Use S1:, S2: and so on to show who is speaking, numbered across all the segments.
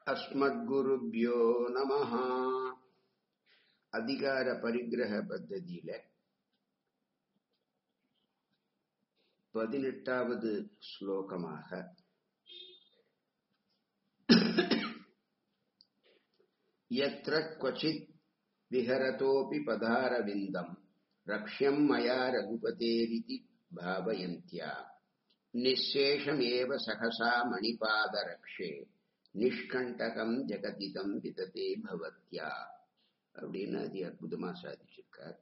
S1: அஸ்மத்குருபியோ நமஹ அதிகார பரிகிரக பத்ததியில பதினெட்டாவது ஸ்லோகமாக यत्र क्वचित् विहरतोऽपि पदारविन्दम् रक्ष्यम् मया रघुपतेरिति भावयन्त्या निःशेषमेव सहसा मणिपादरक्षे நிஷ்கண்டகம் ஜெகதிதம் விததே பவத்யா அப்படின்னு அது அற்புதமா சாதிச்சிருக்கார்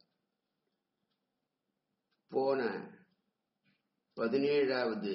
S1: போன பதினேழாவது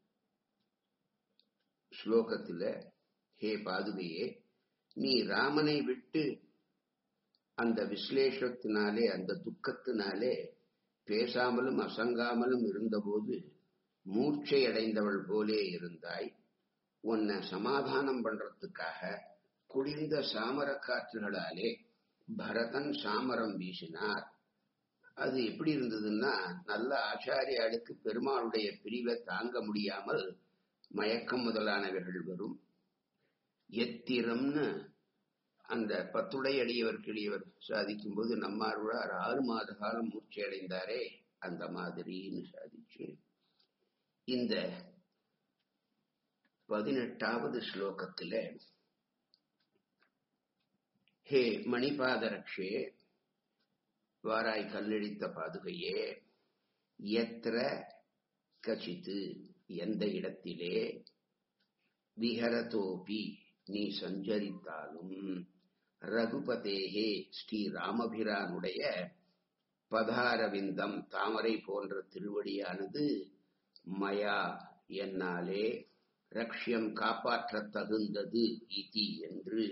S1: ஸ்லோகத்துல ஹே பாதுகையே நீ ராமனை விட்டு அந்த விஸ்லேஷத்தினாலே அந்த துக்கத்தினாலே பேசாமலும் அசங்காமலும் இருந்தபோது மூர்ச்சை அடைந்தவள் போலே இருந்தாய் உன்னை சமாதானம் பண்றதுக்காக குளிர்ந்த சாமர காற்றுகளாலே பரதன் சாமரம் வீசினார் அது எப்படி இருந்ததுன்னா நல்ல ஆச்சாரியாளுக்கு பெருமாளுடைய பிரிவை தாங்க முடியாமல் மயக்கம் முதலானவைகள் வரும் எத்திரம்னு அந்த பத்துடை அடியவர் கிளியவர் சாதிக்கும் போது நம்மாழ்வார் ஆறு மாத காலம் மூர்ச்சி அடைந்தாரே அந்த மாதிரின்னு சாதிச்சு இந்த பதினெட்டாவது ஸ்லோகத்துல ஹே மணிபாதரக்ஷே வாராய் கல்லெழித்த பாதுகையே எத்திர கச்சித்து எந்த இடத்திலே விஹரதோபி நீ சஞ்சரித்தாலும் ரகுபதேகே ஸ்ரீ ராமபிரானுடைய பதாரவிந்தம் தாமரை போன்ற திருவடியானது மயா என்னாலே ரக்ஷியம் காப்பாற்ற தகுந்தது இதி என்று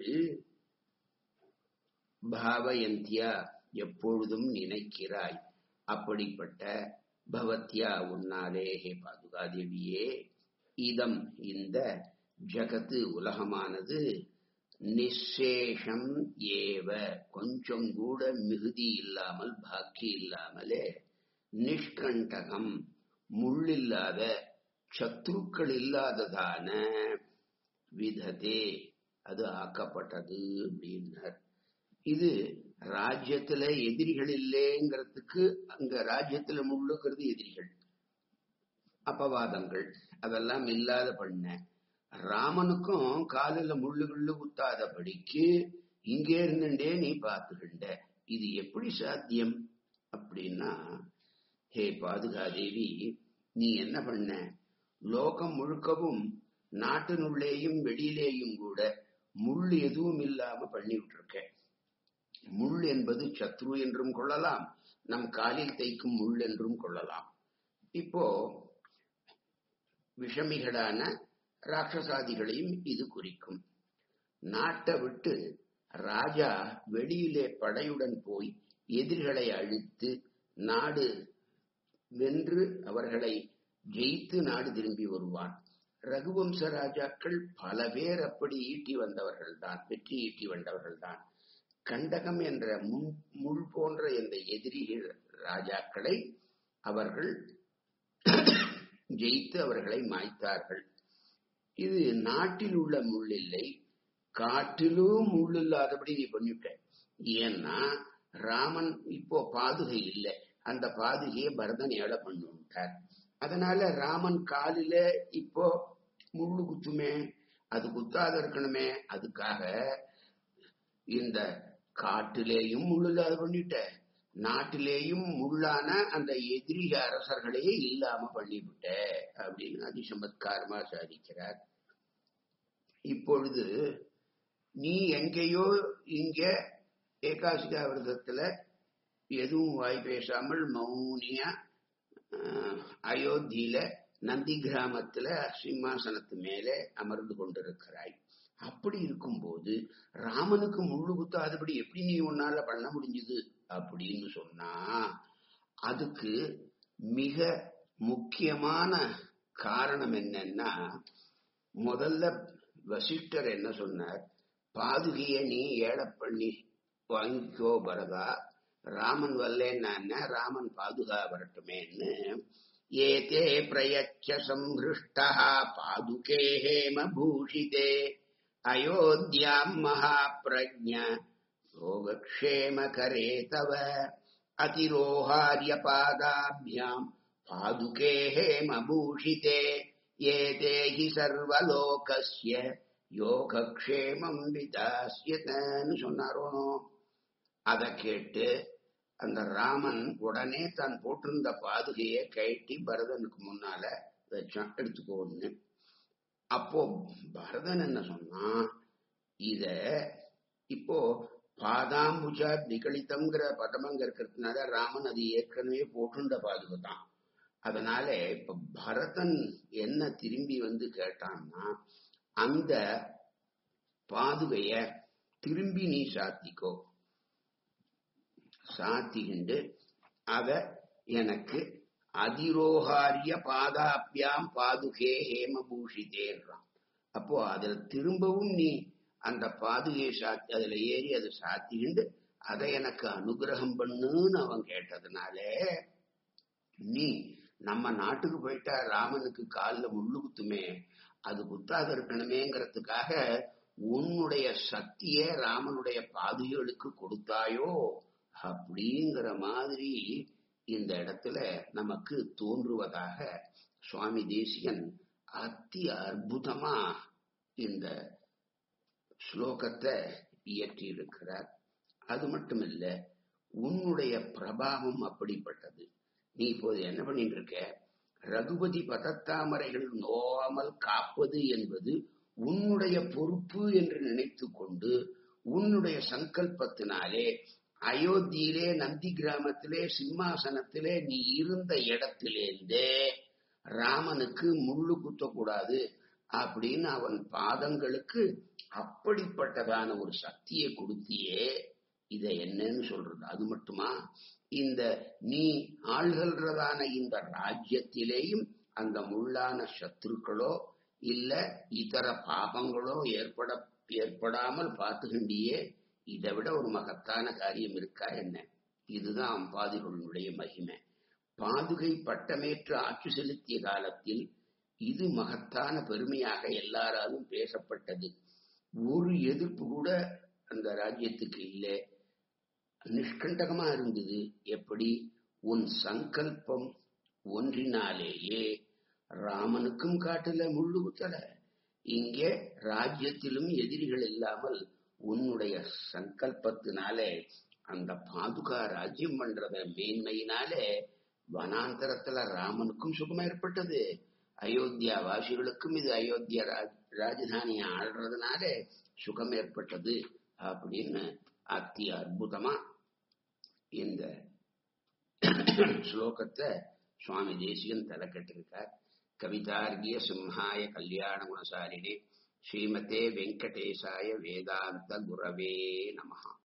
S1: பாவயந்தியா எப்பொழுதும் நினைக்கிறாய் அப்படிப்பட்ட பவத்யா உன்னாலே ஹே பாதுகாதேவியே இதம் இந்த ஜகத்து உலகமானது நிசேஷம் ஏவ கொஞ்சம் கூட மிகுதி இல்லாமல் பாக்கி இல்லாமலே நிஷ்கண்டகம் முள்ளில்லாத சத்ருக்கள் இல்லாததான விததே அது ஆக்கப்பட்டது அப்படின்னார் இது ராஜ்யத்துல எதிரிகள் இல்லைங்கிறதுக்கு அங்க ராஜ்யத்துல முள்ளுங்கிறது எதிரிகள் அபவாதங்கள் அதெல்லாம் இல்லாத பண்ண ராமனுக்கும் காலில முள்ளு குள்ளு குத்தாதபடிக்கு இங்கே இருந்துட்டே நீ பார்த்துக்கிண்ட இது எப்படி சாத்தியம் அப்படின்னா ஹே பாதுகாதேவி நீ என்ன பண்ண லோகம் முழுக்கவும் நாட்டினுள்ளேயும் வெளியிலேயும் கூட முள் எதுவும் இல்லாம பண்ணி விட்டுருக்க முள் என்பது சத்ரு என்றும் கொள்ளலாம் நம் காலில் தைக்கும் முள் என்றும் கொள்ளலாம் இப்போ விஷமிகளான ராட்சசாதிகளையும் இது குறிக்கும் நாட்டை விட்டு ராஜா வெளியிலே படையுடன் போய் எதிரிகளை அழித்து நாடு வென்று அவர்களை ஜெயித்து நாடு திரும்பி வருவான் ரகுவம்ச ராஜாக்கள் பல பேர் அப்படி ஈட்டி வந்தவர்கள் தான் வெற்றி ஈட்டி வந்தவர்கள் தான் கண்டகம் என்ற முன் முள் போன்ற இந்த எதிரி ராஜாக்களை அவர்கள் ஜெயித்து அவர்களை மாய்த்தார்கள் இது நாட்டில் உள்ள முள் இல்லை காட்டிலும் முள் இல்லாதபடி நீ பண்ணிவிட்ட ஏன்னா ராமன் இப்போ பாதுகை இல்லை அந்த பாதுகையை பரதன் ஏழை பண்ணிவிட்டார் அதனால ராமன் காலில இப்போ முள்ளு குத்துமே அது குத்தாத இருக்கணுமே அதுக்காக இந்த காட்டிலேயும் முள்ளில்லாத பண்ணிட்ட நாட்டிலேயும் முள்ளான அந்த எதிரி அரசர்களையே இல்லாம பண்ணிவிட்ட அப்படின்னு அதிசமத்காரமா சாதிக்கிறார் இப்பொழுது நீ எங்கேயோ இங்க ஏகாசிகா விரதத்துல எதுவும் வாய் பேசாமல் மௌனியா அயோத்தியில நந்தி கிராமத்துல சிம்மாசனத்து மேலே அமர்ந்து கொண்டிருக்கிறாய் அப்படி இருக்கும்போது ராமனுக்கு முள்ளு குத்தாதபடி எப்படி நீ உன்னால பண்ண முடிஞ்சது அப்படின்னு சொன்னா அதுக்கு மிக முக்கியமான காரணம் என்னன்னா முதல்ல வசிஷ்டர் என்ன சொன்னார் பாதுகைய நீ ஏழை பண்ணி வாங்கிக்கோ பரதா ராமன் வல்லேன்னா ராமன் பாதுகா வரட்டுமேன்னு ஏதே பிரயச்ச சம்பிருஷ்டா பாதுகே ஹேம பூஷிதே அயோத்தியாம் மகாபிரஜ யோகக்ஷேமகரே தவ அதிரோஹாரிய பாதாபியாம் பாதுகே ஹேமபூஷிதே ஏதே ஹி சர்வலோகஸ்ய யோகக்ஷேமம் விதாசியதன்னு சொன்னாரோ அதை கேட்டு அந்த ராமன் உடனே தான் போட்டிருந்த பாதுகையை கழட்டி பரதனுக்கு முன்னால வச்சான் எடுத்துக்கோன்னு அப்போ பரதன் என்ன சொன்னா இத இப்போ பாதாம்புஜா நிகழித்தம்ங்கிற பதமங்க இருக்கிறதுனால ராமன் அது ஏற்கனவே போட்டுண்ட பாதுகை தான் அதனால இப்ப பரதன் என்ன திரும்பி வந்து கேட்டான்னா அந்த பாதுகைய திரும்பி நீ சாத்திக்கோ சாத்திக்கிண்டு அத எனக்கு அதிரோகாரிய பாதாபியாம் பாதுகே ஹேமபூஷிதேன்றான் அப்போ அதுல திரும்பவும் நீ அந்த பாதுகையை சாத்தி அதுல ஏறி அதை சாத்திக்கிண்டு அதை எனக்கு அனுகிரகம் பண்ணுன்னு அவன் கேட்டதுனால நீ நம்ம நாட்டுக்கு போயிட்டா ராமனுக்கு காலில் முள்ளு குத்துமே அது குத்தாத இருக்கணுமேங்கிறதுக்காக உன்னுடைய சக்திய ராமனுடைய பாதுகளுக்கு கொடுத்தாயோ அப்படிங்கிற மாதிரி இந்த இடத்துல நமக்கு தோன்றுவதாக சுவாமி தேசிகன் அத்தி அற்புதமா இந்த ஸ்லோகத்தை இயற்றி இருக்கிறார் அது மட்டும் இல்ல உன்னுடைய பிரபாவம் அப்படிப்பட்டது நீ இப்போது என்ன பண்ணிட்டு இருக்க ரகுபதி பதத்தாமரைகள் நோவாமல் காப்பது என்பது உன்னுடைய பொறுப்பு என்று நினைத்து கொண்டு உன்னுடைய சங்கல்பத்தினாலே அயோத்தியிலே நந்தி கிராமத்திலே சிம்மாசனத்திலே நீ இருந்த இடத்திலேருந்தே ராமனுக்கு முள்ளு குத்தக்கூடாது அப்படின்னு அவன் பாதங்களுக்கு அப்படிப்பட்டதான ஒரு சக்தியை கொடுத்தியே இத என்னன்னு சொல்றது அது மட்டுமா இந்த நீ ஆள்கிறதான இந்த ராஜ்யத்திலேயும் அந்த முள்ளான சத்துருக்களோ இல்ல இதர பாபங்களோ ஏற்பட ஏற்படாமல் பார்த்துகிண்டியே இதை விட ஒரு மகத்தான காரியம் இருக்கா என்ன இதுதான் பாதுகளுடைய மகிமை பாதுகை பட்டமேற்று ஆட்சி செலுத்திய காலத்தில் இது மகத்தான பெருமையாக எல்லாராலும் பேசப்பட்டது ஒரு எதிர்ப்பு கூட அந்த ராஜ்யத்துக்கு இல்லை நிஷ்கண்டகமா இருந்தது எப்படி உன் சங்கல்பம் ஒன்றினாலேயே ராமனுக்கும் காட்டுல முள்ளு குத்தல இங்கே ராஜ்யத்திலும் எதிரிகள் இல்லாமல் உன்னுடைய சங்கல்பத்தினாலே அந்த பாதுகா ராஜ்யம் பண்றத மேன்மையினாலே வனாந்தரத்துல ராமனுக்கும் சுகமா ஏற்பட்டது அயோத்தியா வாசிகளுக்கும் இது அயோத்தியா ராஜதானி ஆள்றதுனால சுகம் ஏற்பட்டது அப்படின்னு அத்தி அற்புதமா இந்த ஸ்லோகத்தை சுவாமி தேசிகன் தலைக்கட்டிருக்கார் கவிதார்கிய சிம்ஹாய கல்யாண குணசாலினே ஸ்ரீமதே வெங்கடேசாய வேதாந்த குரவே நமஹா